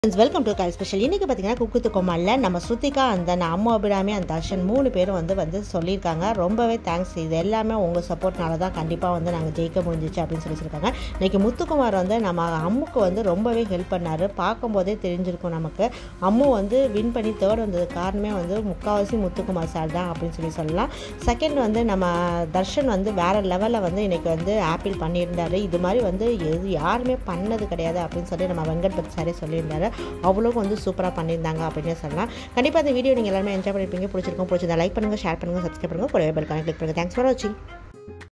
welcome to காய் special இன்றைக்கி பார்த்தீங்கன்னா குக்குத்து கோமாலில் நம்ம ஸ்ருதிகா அந்த அம்மா அபிராமி அந்த தர்ஷன் மூணு பேரும் வந்து வந்து சொல்லியிருக்காங்க ரொம்பவே தேங்க்ஸ் இது எல்லாமே உங்கள் சப்போர்ட்னால தான் கண்டிப்பாக வந்து நாங்கள் ஜெயிக்க முடிஞ்சிச்சு அப்படின்னு சொல்லி சொல்லியிருக்காங்க இன்றைக்கி முத்துக்குமார் வந்து நம்ம அம்முக்கு வந்து ரொம்பவே ஹெல்ப் பண்ணார் பார்க்கும்போதே தெரிஞ்சிருக்கும் நமக்கு அம்மு வந்து வின் பண்ணி தேர்ட் வந்தது காரணமே வந்து முக்கால்வாசி முத்துக்குமார் சார் தான் அப்படின்னு சொல்லி சொல்லலாம் செகண்ட் வந்து நம்ம தர்ஷன் வந்து வேறு லெவலில் வந்து இன்றைக்கி வந்து ஆப்பிள் பண்ணியிருந்தாரு இது மாதிரி வந்து எது யாருமே பண்ணது கிடையாது அப்படின்னு சொல்லி நம்ம வெங்கட் பட் சாரே சொல்லியிருந்தாரு அவ்வளோ வந்து சூப்பராக பண்ணியிருந்தாங்க அப்படின்னு சொல்லலாம் கண்டிப்பாக இந்த வீடியோ நீங்கள் எல்லாருமே என்ஜாய் பண்ணியிருப்பீங்க பிடிச்சிருக்கோம் பிடிச்சிருந்தா லைக் பண்ணுங்கள் ஷேர் பண்ணுங்கள் சப்ஸ்கிரைப் பண்ணுங்கள் கூட பெல் கிளிக் பண்ணுங்கள் தேங்க்ஸ் ஃபார் வாட்சிங்